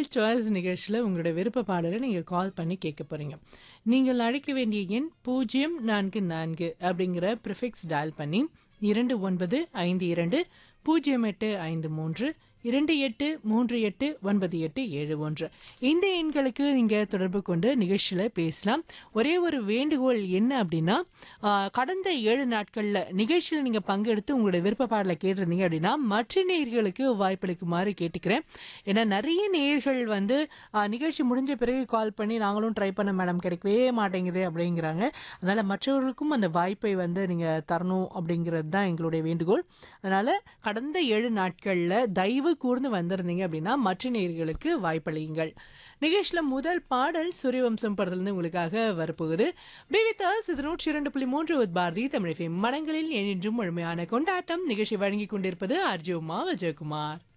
நேயர் சாய்ஸ் நிகழ்ச்சியில் உங்களோட விருப்ப பாடலை நீங்கள் கால் பண்ணி கேட்க போறீங்க நீங்கள் அழைக்க வேண்டிய எண் பூஜ்ஜியம் நான்கு நான்கு அப்படிங்கிற ப்ரிஃபிக்ஸ் டயல் பண்ணி இரண்டு ஒன்பது ஐந்து இரண்டு பூஜ்ஜியம் எட்டு ஐந்து மூன்று இரண்டு எட்டு மூன்று எட்டு ஒன்பது எட்டு ஏழு ஒன்று இந்த எண்களுக்கு நீங்கள் தொடர்பு கொண்டு நிகழ்ச்சியில் பேசலாம் ஒரே ஒரு வேண்டுகோள் என்ன அப்படின்னா ஆ, கடந்த ஏழு நாட்களில் நிகழ்ச்சியில் நீங்கள் பங்கெடுத்து உங்களோட விருப்ப பாடலை கேட்டிருந்தீங்க அப்படின்னா மற்ற நேயர்களுக்கு வாய்ப்பளிக்குமாறு கேட்டுக்கிறேன் ஏன்னா நிறைய நேயர்கள் வந்து ஆ, நிகழ்ச்சி முடிஞ்ச பிறகு கால் பண்ணி நாங்களும் ட்ரை பண்ண மேடம் கிடைக்கவே மாட்டேங்குது அப்படிங்கிறாங்க அதனால் மற்றவர்களுக்கும் அந்த வாய்ப்பை வந்து நீங்கள் தரணும் அப்படிங்கிறது தான் எங்களுடைய வேண்டுகோள் அதனால் கடந்த ஏழு நாட்களில் தயவு கூர்ந்து வந்திருந்தீங்க அப்படின்னா மற்ற நேயர்களுக்கு வாய்ப்பளியுங்கள் நிகழ்ச்சியில் முதல் பாடல் சூரியவம்சம் படத்துலேருந்து உங்களுக்காக வரப்போகுது பிவிதாஸ் இது நூற்றி இரண்டு புள்ளி மூன்று with பாரதி தமிழ் FM. மனங்களில் என்றும் முழுமையான கொண்டாட்டம் நிகழ்ச்சி வழங்கி கொண்டிருப்பது அர்ஜுமா விஜயகுமார்